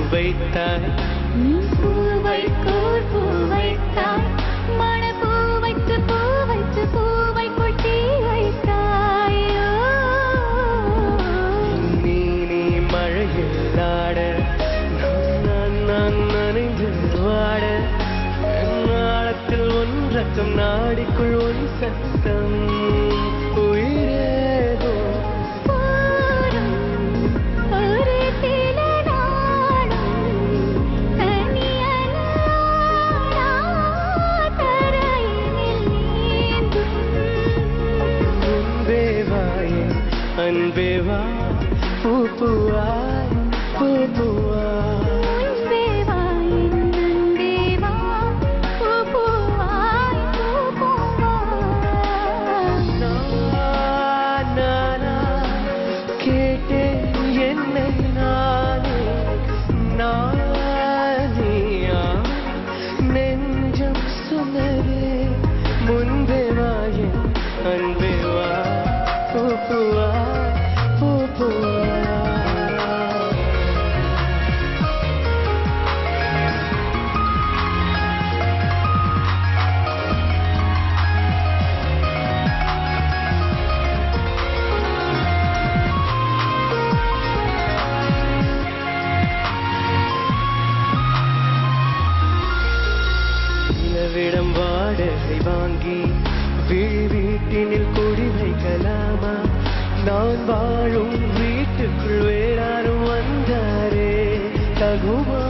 வைத்தாய் நீ பூவை கோர் பூ வைத்தாய் மணப்பூ வைத்து பூ வைத்து பூவைக்குள் தீ வைத்தாயோ நீ நீ மழையில் ஆட நான் நான் நான் நனைந்து வாட நாளத்தில் ஒன்றக்கம் நாடிக்குள் ஒன் சத்தம் உயிரேதோ போரும் ஒரு சில நாளும் தனியனானா தரையினில் நீந்தும் அன்பே வாயே அன்பே வா பூ பூவாய் பூ பூவாய் அன்பே வா என் அன்பே வா பூ பூவாய் பூ பூவாய் நான் நானா கேட்டேன் என்னை நானே நானியா நெஞ்சம் சொன்னதே முன்பே வாயே அன்பே வா பூ பூவா பூ பூவா நிலவிடம் வாடகை வாங்கி விழி வீட்டினில் குடி வைக்கலாமா நான் வாழும் வீட்டுக்குள் வேறாரும் வந்தாரே தகுமா